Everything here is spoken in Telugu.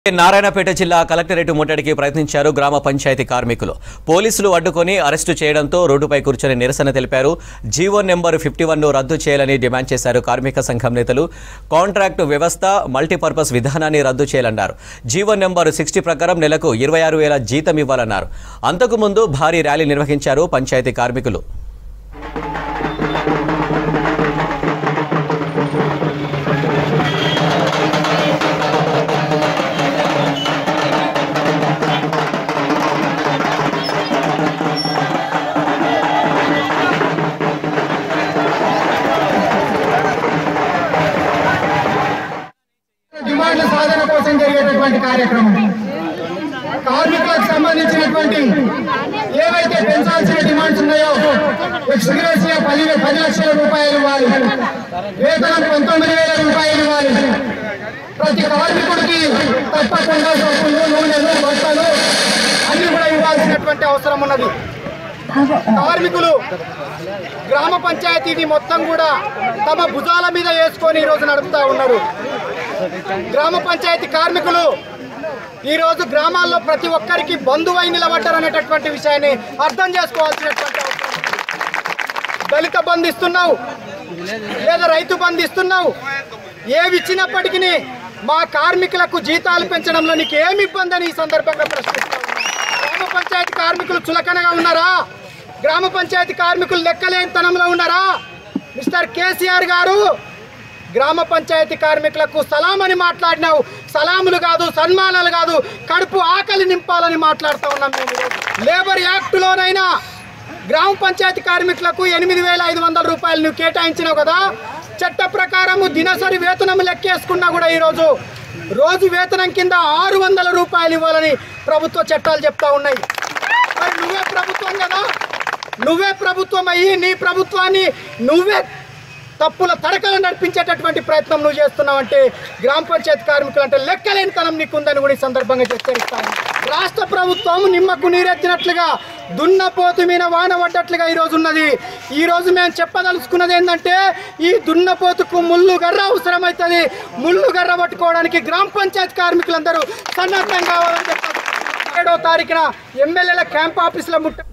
నారాయణపేట జిల్లా కలెక్టరేట్ ముట్టడికి ప్రయత్నించారు గ్రామ పంచాయతీ కార్మికులు పోలీసులు అడ్డుకొని అరెస్టు చేయడంతో రోడ్డుపై కూర్చొని నిరసన తెలిపారు జీవో నెంబర్ ఫిఫ్టీ వన్ను రద్దు చేయాలని డిమాండ్ చేశారు కార్మిక సంఘం నేతలు కాంట్రాక్టు వ్యవస్థ మల్టీపర్పస్ విధానాన్ని రద్దు చేయాలన్నారు జీవో నెంబర్ సిక్స్టీ ప్రకారం నెలకు ఇరవై ఆరు వేల జీతం ఇవ్వాలన్నారు అంతకుముందు భారీ ర్యాలీ నిర్వహించారు పంచాయతీ కార్మికులు డిమాండ్ల సాధన కోసం జరిగేటటువంటి కార్యక్రమం కార్మికులకు సంబంధించినటువంటి ఏవైతే పెంచాల్సిన డిమాండ్స్ ఉన్నాయో ఎక్స్గ్రేస్ పది పది లక్షల రూపాయలు ఇవ్వాలి వేతనం పంతొమ్మిది వేల రూపాయలు ఇవ్వాలి ప్రతి కార్మికుడికి తప్పకుండా సొప్పులు నూనెలు బట్టలు అన్ని కూడా ఇవ్వాల్సినటువంటి అవసరం ఉన్నది కార్మికులు గ్రామ పంచాయతీని మొత్తం కూడా తమ భుజాల మీద వేసుకొని ఈరోజు నడుపుతా ఉన్నారు గ్రామ పంచాయతీ కార్మికులు ఈ రోజు గ్రామాల్లో ప్రతి ఒక్కరికి బంధువై నిలబడ్డారు అనేటటువంటి విషయాన్ని అర్థం చేసుకోవాల్సినటువంటి అవసరం ఉంది. దళిత బంధు ఇస్తున్నావు లేదా రైతు బంధు ఇస్తున్నావు ఏవి ఇచ్చినప్పటికీ మా కార్మికులకు జీతాలు పెంచడంలో నీకు ఏమి ఇబ్బంది అని ఈ సందర్భంగా ప్రశ్నిస్తా ఉన్నా. గ్రామ పంచాయతీ కార్మికులు చులకనగా ఉన్నారా గ్రామ పంచాయతీ కార్మికులు లెక్కలేనితనంలో ఉన్నారా మిస్టర్ కేసీఆర్ గారు గ్రామ పంచాయతీ కార్మికులకు సలాం అని మాట్లాడినావు సలాములు కాదు సన్మానాలు కాదు కడుపు ఆకలి నింపాలని మాట్లాడుతూ ఉన్నాం మేము ఈరోజు. లేబర్ యాక్టులోనైనా గ్రామ పంచాయతీ కార్మికులకు ఎనిమిది వేల ఐదు వందల రూపాయలు నువ్వు కేటాయించినావు కదా చట్ట ప్రకారము దినసరి వేతనం లెక్కేసుకున్నా కూడా ఈరోజు రోజు వేతనం కింద ఆరు వందల రూపాయలు ఇవ్వాలని ప్రభుత్వ చట్టాలు చెప్తా ఉన్నాయి మరి నువ్వే ప్రభుత్వం కదా నువ్వే ప్రభుత్వం అయ్యి నీ ప్రభుత్వాన్ని నువ్వే తప్పుల తడకలు నడిపించేటటువంటి ప్రయత్నం నువ్వు చేస్తున్నావంటే గ్రామ పంచాయతీ కార్మికులు అంటే లెక్కలేనితనం నీకుందని కూడా ఈ సందర్భంగా హెచ్చరిస్తాను రాష్ట్ర ప్రభుత్వం నిమ్మకు నీరెత్తినట్లుగా దున్నపోతు మీద వాన పడ్డట్లుగా ఈరోజు ఉన్నది ఈ రోజు మేము చెప్పదలుచుకున్నది ఏంటంటే ఈ దున్నపోతుకు ముళ్ళు గర్ర అవసరమవుతుంది ముళ్ళు గర్ర పట్టుకోవడానికి గ్రామ పంచాయతీ కార్మికులందరూ సన్నద్ధం కావాలని చెప్పారు ఏడో తారీఖున ఎమ్మెల్యేల క్యాంప్ ఆఫీసులో ముట్ట